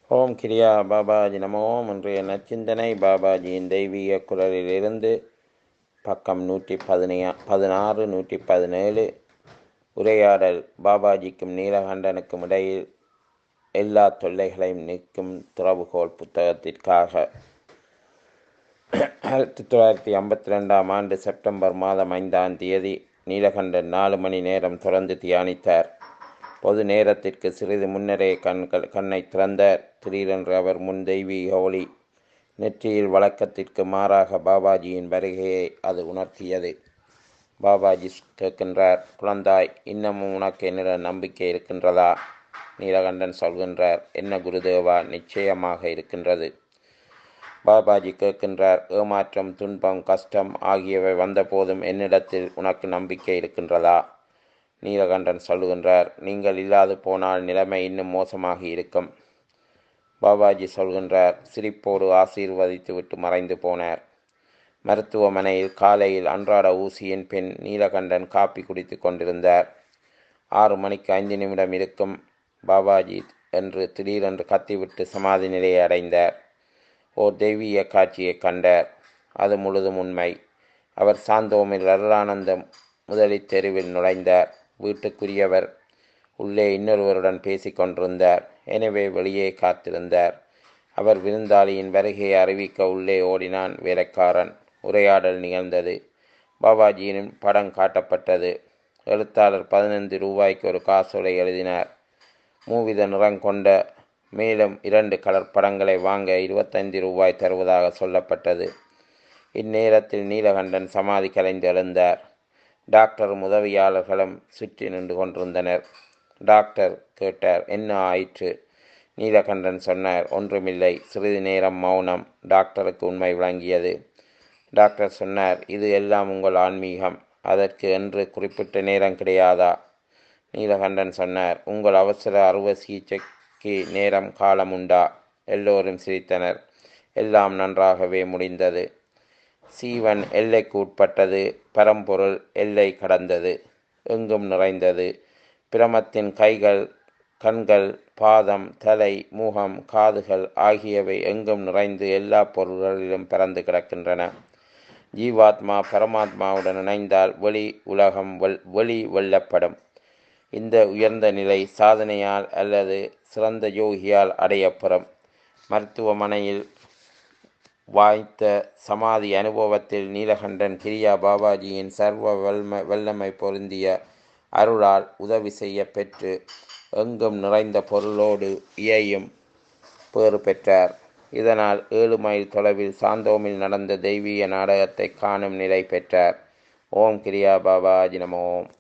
ஓம் கிரியா பாபாஜி நமோ இன்றைய நச்சிந்தனை பாபாஜியின் தெய்வீக குரலிலிருந்து பக்கம் நூற்றி பதினையா பதினாறு நூற்றி பதினேழு உரையாடல் பாபாஜிக்கும் நீலகண்டனுக்கும் இடையில் எல்லா தொல்லைகளையும் நீக்கும் துறவுகோல் புத்தகத்திற்காக ஆயிரத்தி தொள்ளாயிரத்தி ஐம்பத்தி ரெண்டாம் ஆண்டு செப்டம்பர் மாதம் ஐந்தாம் தேதி நீலகண்டன் நாலு மணி நேரம் தொடர்ந்து தியானித்தார் பொது நேரத்திற்கு சிறிது முன்னரே கண்கள் கண்ணை திறந்தார் திடீரென்று அவர் முன் தெய்வீக ஒளி நெற்றியில் வழக்கத்திற்கு மாறாக பாபாஜியின் வருகையை அது உணர்த்தியது பாபாஜி கேட்கின்றார் குழந்தாய் இன்னமும் உனக்கு என்னிடம் நம்பிக்கை இருக்கின்றதா நீலகண்டன் சொல்கின்றார் என்ன குருதேவா நிச்சயமாக இருக்கின்றது பாபாஜி கேட்கின்றார் ஏமாற்றம் துன்பம் கஷ்டம் ஆகியவை வந்தபோதும் என்னிடத்தில் உனக்கு நம்பிக்கை இருக்கின்றதா நீலகண்டன் சொல்கின்றார் நீங்கள் இல்லாது போனால் நிலைமை இன்னும் மோசமாக இருக்கும் பாபாஜி சொல்கின்றார் சிரிப்போடு ஆசீர்வதித்துவிட்டு மறைந்து போனார் மருத்துவமனையில் காலையில் அன்றாட ஊசியின் பின் நீலகண்டன் காப்பி குடித்து கொண்டிருந்தார் ஆறு மணிக்கு ஐந்து நிமிடம் இருக்கும் பாபாஜி என்று திடீரென்று கத்திவிட்டு சமாதி நிலையை அடைந்தார் ஓர் தெய்வீக காட்சியை கண்டார் அது முழுதும் உண்மை அவர் சாந்தோமில் அருளானந்தம் முதலில் தெருவில் நுழைந்தார் வீட்டுக்குரியவர் உள்ளே இன்னொருவருடன் பேசிக் கொண்டிருந்தார் எனவே வெளியே காத்திருந்தார் அவர் விருந்தாளியின் வருகையை அறிவிக்க உள்ளே ஓடினான் வேலைக்காரன் உரையாடல் நிகழ்ந்தது பாபாஜியின் படம் காட்டப்பட்டது எழுத்தாளர் பதினைந்து ரூபாய்க்கு ஒரு காசோலை எழுதினார் மூவித நிறம் கொண்ட மேலும் இரண்டு கலர் படங்களை வாங்க இருபத்தைந்து ரூபாய் தருவதாக சொல்லப்பட்டது இந்நேரத்தில் நீலகண்டன் சமாதி கலைந்து எழுந்தார் டாக்டரும் உதவியாளர்களும் சுற்றி நின்று கொண்டிருந்தனர் டாக்டர் கேட்டார் என்ன ஆயிற்று நீலகண்டன் சொன்னார் ஒன்றுமில்லை சிறிது நேரம் மௌனம் டாக்டருக்கு உண்மை விளங்கியது டாக்டர் சொன்னார் இது எல்லாம் உங்கள் ஆன்மீகம் அதற்கு என்று குறிப்பிட்ட நேரம் கிடையாதா நீலகண்டன் சொன்னார் உங்கள் அவசர அறுவை சிகிச்சைக்கு நேரம் காலம் உண்டா எல்லோரும் சிரித்தனர் எல்லாம் நன்றாகவே முடிந்தது சீவன் எல்லைக்கு உட்பட்டது பரம்பொருள் எல்லை கடந்தது எங்கும் நிறைந்தது பிரமத்தின் கைகள் கண்கள் பாதம் தலை முகம் காதுகள் ஆகியவை எங்கும் நிறைந்து எல்லா பொருள்களிலும் பறந்து கிடக்கின்றன ஜீவாத்மா பரமாத்மாவுடன் இணைந்தால் வெளி உலகம் வெல் வெளி வெல்லப்படும் இந்த உயர்ந்த நிலை சாதனையால் அல்லது சிறந்த யோகியால் அடையப்பெறும் மருத்துவமனையில் வாய்த்த சமாதி அனுபவத்தில் நீலகண்டன் கிரியா பாபாஜியின் சர்வ வல்ம வல்லமை பொருந்திய அருளால் உதவி செய்ய பெற்று எங்கும் நிறைந்த பொருளோடு இயையும் பேறு பெற்றார் இதனால் ஏழு மைல் தொலைவில் சாந்தோமில் நடந்த தெய்வீக நாடகத்தை காணும் நிலை பெற்றார் ஓம் கிரியா பாபாஜி நமோம்